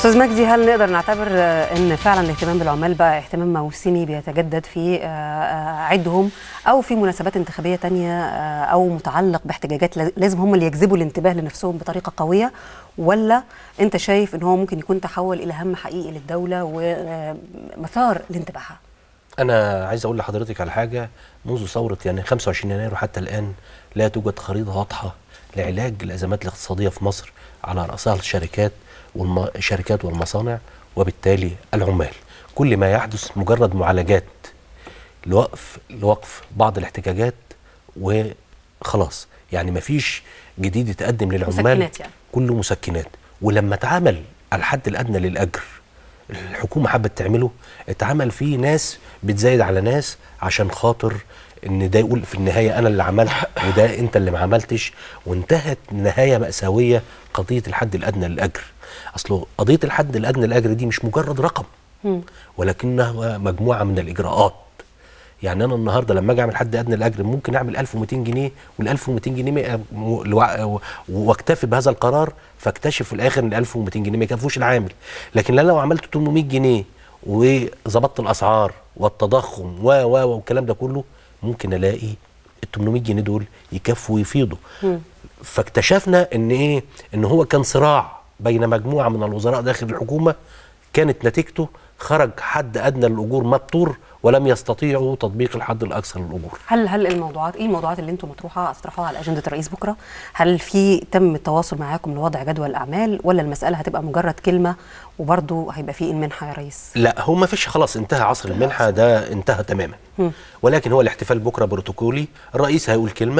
استاذ مجدي هل نقدر نعتبر ان فعلا الاهتمام بالعمال بقى اهتمام موسمي بيتجدد في عيدهم او في مناسبات انتخابيه تانية او متعلق باحتجاجات لازم هم اللي يجذبوا الانتباه لنفسهم بطريقه قويه ولا انت شايف ان هو ممكن يكون تحول الى هم حقيقي للدوله ومثار لانتباهها انا عايز اقول لحضرتك على حاجه منذ ثوره يعني 25 يناير وحتى الان لا توجد خريطه واضحه لعلاج الازمات الاقتصاديه في مصر على راسها الشركات والشركات والمصانع وبالتالي العمال كل ما يحدث مجرد معالجات لوقف لوقف بعض الاحتجاجات وخلاص يعني ما فيش جديد يتقدم للعمال مسكنات يعني. كله مسكنات ولما اتعمل الحد الادنى للاجر الحكومه حبت تعمله اتعمل فيه ناس بتزايد على ناس عشان خاطر ان ده يقول في النهايه انا اللي عملت وده انت اللي ما عملتش وانتهت نهايه ماساويه قضيه الحد الادنى للاجر اصله قضيه الحد الادنى للاجر دي مش مجرد رقم ولكنها مجموعه من الاجراءات يعني انا النهارده لما اجي اعمل حد ادنى للاجر ممكن اعمل 1200 جنيه وال 1200 جنيه واكتفي بهذا القرار فاكتشف في الاخر ان ال 1200 جنيه ما يكفوش العامل لكن لو عملت 800 جنيه وظبطت الاسعار والتضخم و و والكلام ده كله ممكن الاقي ال 800 جنيه دول يكفوا ويفيضوا فاكتشفنا ان ايه ان هو كان صراع بين مجموعه من الوزراء داخل الحكومه كانت نتيجته خرج حد ادنى للاجور مبتور ولم يستطيعوا تطبيق الحد الاكثر للاجور. هل هل الموضوعات ايه الموضوعات اللي انتم مطروحه هتطرحوها على اجنده الرئيس بكره؟ هل في تم التواصل معاكم لوضع جدول الاعمال ولا المساله هتبقى مجرد كلمه وبرضه هيبقى في المنحه يا رئيس؟ لا هو ما فيش خلاص انتهى عصر المنحه ده انتهى تماما. م. ولكن هو الاحتفال بكره بروتوكولي، الرئيس هيقول كلمه،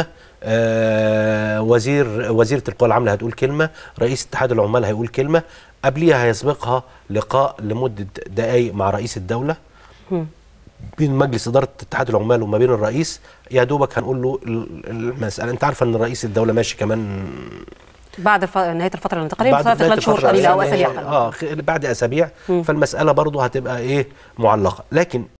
آه وزير وزيره القوى العامله هتقول كلمه، رئيس اتحاد العمال هيقول كلمه، قبليها هيسبقها لقاء لمده دقائق مع رئيس الدوله. م. بين مجلس اداره اتحاد العمال وما بين الرئيس يا دوبك هنقول له المساله انت عارفه ان رئيس الدوله ماشي كمان بعد الف... نهايه الفتره الانتقاليه بعد في خلال شهور قليله او اسابيع اه بعد اسابيع فالمساله برضه هتبقى ايه معلقه لكن